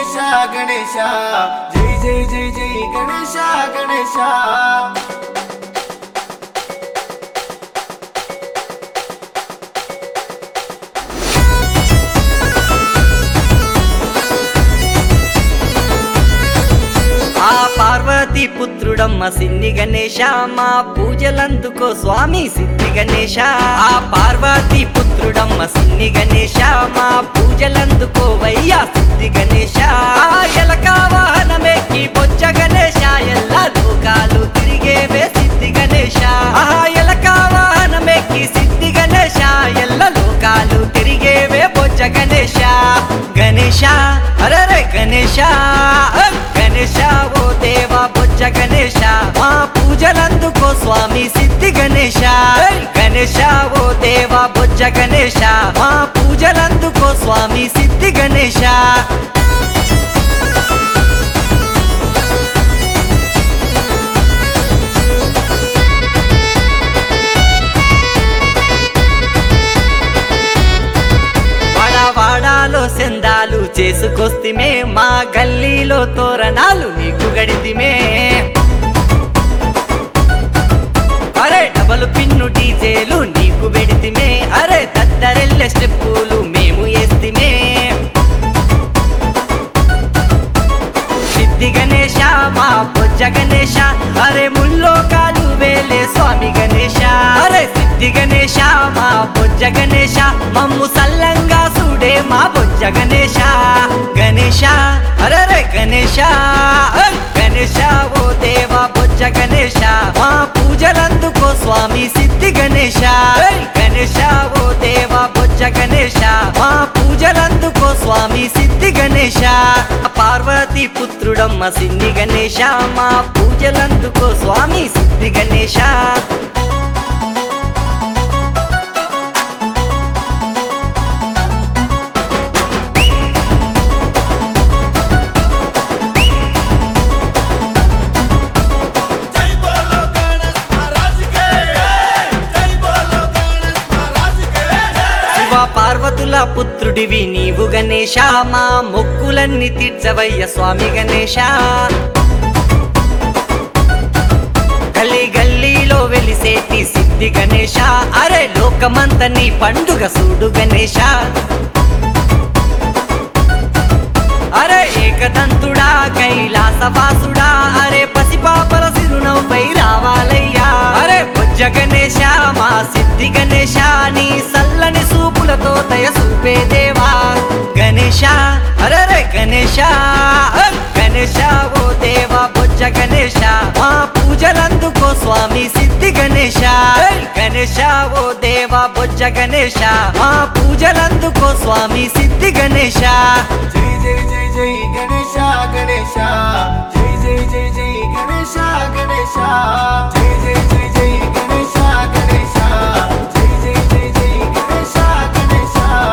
గణేశ గణేశ జై జై జై జై గణేశ గణేశ ఆ పార్వతి పుత్రుడమ్మ సిన్ని గణేశ మా పూజలందుకో స్వామి సిద్ధి గణేశ ఆ పార్వతి పుత్రుడమ్మ సిన్ని గణేశ మా పూజలందుకో వయ్యా సిద్ధి గణేశ ఆ ఎలక వాహనమెక్కి బొచ్చ గణేశ ఎల్ల లోకాలు తిరిగేవే సిద్ధి గణేశ ఆ ఎలక వాహనమెక్కి సిద్ధి గణేశ ఎల్ల లోకాలు తిరిగేవే బొచ్చ గణేశ గణేశ అరే గణేశ గణేశ ఓ దేవా బొజ్జ గణేశ మా పూజలందుకో స్వామి సిద్ధి గణేశ గణేశ ఓ దేవా బొజ్జ గణేశ మా పూజలందుకో స్వామి సిద్ధి గణేశ వాడాలో సెందాలు చేసుకొస్తిమే మా గల్లీలో తోరణాలు నీకు గడితిమే అరే డబల్ పిన్ను డీజేలు నీకు పెడితిమే అరే తద్దరెల్లె స్టెప్పులు మేము వేస్తిమే సిద్ధి గణేశ మా బొజ్జ గణేశ అరే ముల్లోకాలు వేలే స్వామి గణేశ అరే సిద్ధి గణేశ మా బొజ్జ గణేశ మమ్ము సల్లంగా చూడే మా బొజ్జ గణేశ గణేశ అరే రే గణేశ గణేశ ఓ దేవా బొజ్జ గణేశ మా పూజలందుకో స్వామి సిద్ధి గణేశ గణేశ ఓ దేవా బొజ్జ గణేశ మా పూజలందుకో స్వామి సిద్ధి గణేశ పార్వతి పుత్రుడమ్మ సిన్ని గణేశ మా పూజలందుకో స్వామి సిద్ధి గణేశ జై బోలో గణేశ మహారాజ్ కే జై బోలో గణేశ మహారాజ్ కే శివ పార్వతుల పుత్రుడివి నీవు గణేశ మా మొక్కులన్నీ తీర్చవయ్య స్వామి గణేశ గల్లీ గల్లీలో వెలిసేటి సిద్ధి గణేశ అరే లోకమంత నీ పండుగ సూడు గణేశ అరే ఏకదంతుడా కైలాసవాసుడా అరే పసిపాపల సిరునవ్వై రావాలయ్యా అరే బుజ్జ గణేశ మా సిద్ధి గణేశ నీ సల్లని సూపులతో దయ చూపే దేవా గణేశ అరే రే గణేశ గణేశ ఓ దేవా బొజ్జ గణేశ మా పూజలందుకో స్వామి సిద్ధి గణేశ గణేశ ఓ దేవా బొజ్జ గణేశ మా పూజలందుకో స్వామి సిద్ధి గణేశ జై జై జై జై గణేశ గణేశ జై జై జై జై గణేశ గణేశ జై జై జై జై గణేశ గణేశ జై జై జై జై గణేశ గణేశ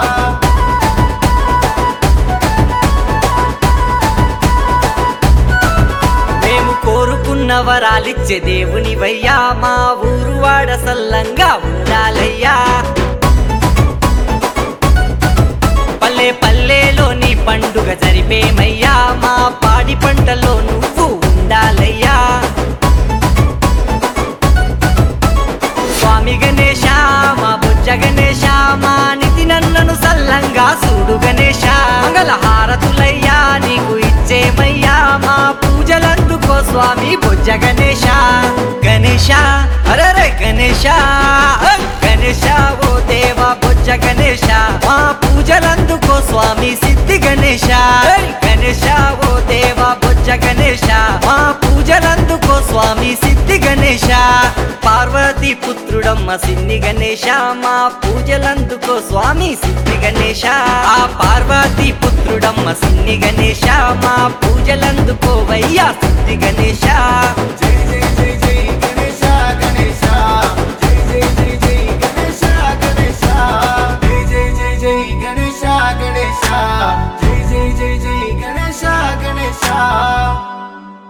మేము కోరుకున్న వరాలిచ్చే దేవుని వయ్యా మా ఊరు వాడ సల్లంగా ఉండాలయ్యా పల్లె పల్లెలో నీ పండుగ జరిపేమయ్యా మా పాడి పంటలో నువ్వు ఉండాలయ్యా స్వామి గణేశ మా బుజ్జ గణేశ మా నిధి నన్నను సల్లంగా చూడు గణేశ మంగళ హారతులయ్యా నీకు ఇచ్చేమయ్యా మా పూజలందుకో స్వామి బుజ్జ గణేశ గణేశ అరే గణేశ గణేశ ఓ దేవా బుజ్జ గణేశ మా పూజలందుకో స్వామి సిద్ధి గణేశ గణేశ ఓ దేవా బుజ్జ గణేశ మా పూజలందుకో స్వామి సిద్ధి గణేశ పార్వతి పుత్రుడమ్మ సిన్ని గణేశ మా పూజలందుకో స్వామి సిద్ధి గణేశ ఆ పార్వతి పుత్రుడమ్మ సిన్ని గణేశ మా పూజలందుకో వయ్యా సిద్ధి గణేశ జై జై జై జై